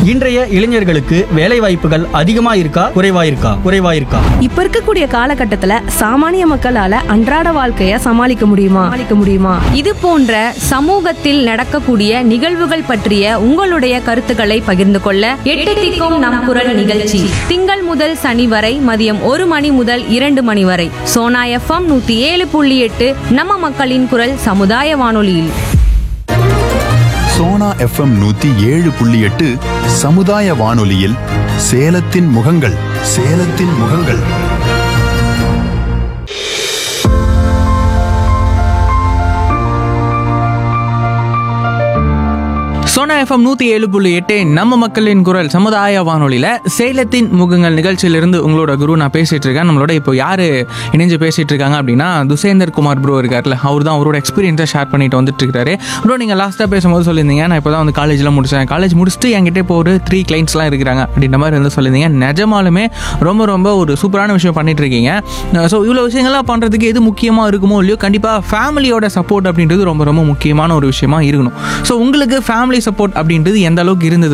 இன்றைய இளைஞர்களுக்கு வேலை வாய்ப்புகள் அதிகமா இருக்கா குறைவா இருக்கா குறைவா இருக்கா இப்ப இருக்கக்கூடிய காலகட்டத்துல சாமானிய மக்களால அன்றாட வாழ்க்கைய சமாளிக்க முடியுமா சமாளிக்க முடியுமா இது போன்ற சமூகத்தில் நடக்கக்கூடிய நிகழ்வுகள் பற்றிய உங்களுடைய கருத்துக்களை பகிர்ந்து கொள்ள எட்டு திக்கும் நம் குரல் நிகழ்ச்சி திங்கள் முதல் சனி வரை மதியம் ஒரு மணி முதல் இரண்டு மணி வரை சோனா எஃப்எம் நூத்தி ஏழு புள்ளி எட்டு நம்ம மக்களின் குரல் சமுதாய வானொலியில் சோனா எஃப்எம் நூத்தி ஏழு புள்ளி எட்டு சமுதாய வானொலியில் சேலத்தின் முகங்கள் சேலத்தின் முகங்கள் சோனா எஃப்எம் நூற்றி ஏழு புள்ளி எட்டு நம்ம மக்களின் குரல் சமுதாய வானொலியில் சேலத்தின் முகங்கள் நிகழ்ச்சியிலிருந்து உங்களோட குரு நான் பேசிட்டு இருக்கேன் நம்மளோட இப்போ யார் இணைஞ்சு பேசிட்டு இருக்காங்க அப்படின்னா துசேந்தர் குமார் ப்ரோ இருக்கார்ல அவர் தான் அவரோட எக்ஸ்பீரியன்ஸை ஷேர் பண்ணிட்டு வந்துட்டு இருக்காரு ப்ரோ நீங்கள் லாஸ்ட்டாக பேசும்போது சொல்லியிருந்தீங்க நான் இப்போ தான் வந்து காலேஜில் முடிச்சேன் காலேஜ் முடிச்சுட்டு என்கிட்ட இப்போ ஒரு த்ரீ கிளைண்ட்ஸ்லாம் இருக்கிறாங்க அப்படின்ற மாதிரி வந்து சொல்லியிருந்தீங்க நிஜமாலுமே ரொம்ப ரொம்ப ஒரு சூப்பரான விஷயம் பண்ணிட்டு இருக்கீங்க ஸோ இவ்வளோ விஷயங்கள்லாம் பண்ணுறதுக்கு எது முக்கியமாக இருக்குமோ இல்லையோ கண்டிப்பாக ஃபேமிலியோட சப்போர்ட் அப்படின்றது ரொம்ப ரொம்ப முக்கியமான ஒரு விஷயமா இருக்கணும் ஸோ உங்களுக்கு ஃபேமிலி சப்போர்ட் அப்படின்றது எந்த அளவுக்கு இருந்தது